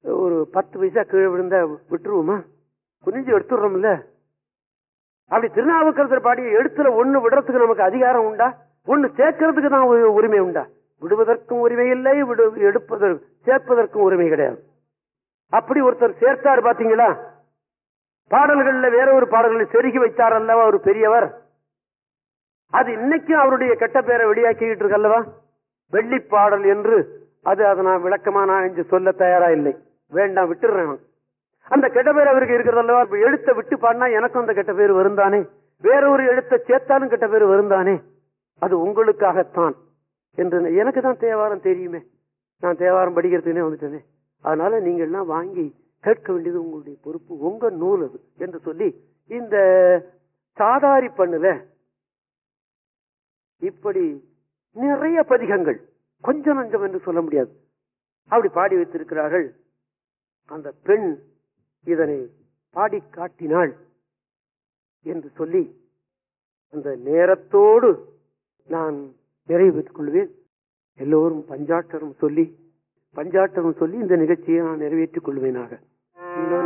ஒரு பத்து பைசா கீழே விழுந்தா விட்டுருவோமா குனிஞ்சு எடுத்துடுறோம்ல அப்படி திருநாவுக்கரசர் பாடிய எழுத்துல ஒண்ணு விடுறதுக்கு நமக்கு அதிகாரம் உண்டா ஒண்ணு சேர்க்கறதுக்கு தான் உ- உரிமை உண்டா விடுவதற்கும் உரிமை இல்லை விடு எடுப்பதற்கு சேர்ப்பதற்கும் உரிமை கிடையாது அப்படி ஒருத்தர் சேர்த்தார் பாத்தீங்களா பாடல்கள்ல வேற ஒரு பாடல்களை செருகி வைத்தார் அல்லவா ஒரு பெரியவர் அது இன்னைக்கும் அவருடைய கெட்ட பேரை வெளியாக்கிக்கிட்டு இருக்கல்லவா வெள்ளி பாடல் என்று அது அதை நான் விளக்கமா நான் இங்கு சொல்ல தயாரா இல்லை வேண்டாம் விட்டுறேன் நான். அந்த கெட்ட பேர் அவருக்கு இருக்கிறதல்லவா இப்ப எழுத்த விட்டு பாடினா எனக்கும் அந்த கெட்ட பேர் வருந்தானே வேற ஒரு எழுத்தை சேர்த்தாலும் கெட்ட பேர் வருந்தானே அது உங்களுக்காகத்தான் என்று எனக்கு தான் தேவாரம் தெரியுமே நான் தேவாரம் படிக்கிறதுனே வந்துட்டேனே அதனால நீங்க எல்லாம் வாங்கி கேட்க வேண்டியது உங்களுடைய பொறுப்பு உங்க நூல் அது என்று சொல்லி இந்த சாதாரி பண்ணுல இப்படி நிறைய பதிகங்கள் கொஞ்சம் நஞ்சம் என்று சொல்ல முடியாது அப்படி பாடி வைத்திருக்கிறார்கள் அந்த பெண் இதனை பாடி காட்டினாள் என்று சொல்லி அந்த நேரத்தோடு நான் நிறைவு பெற்றுக் கொள்வேன் எல்லோரும் பஞ்சாட்டரம் சொல்லி பஞ்சாட்டரம் சொல்லி இந்த நிகழ்ச்சியை நான் நிறைவேற்றிக் கொள்வேனாக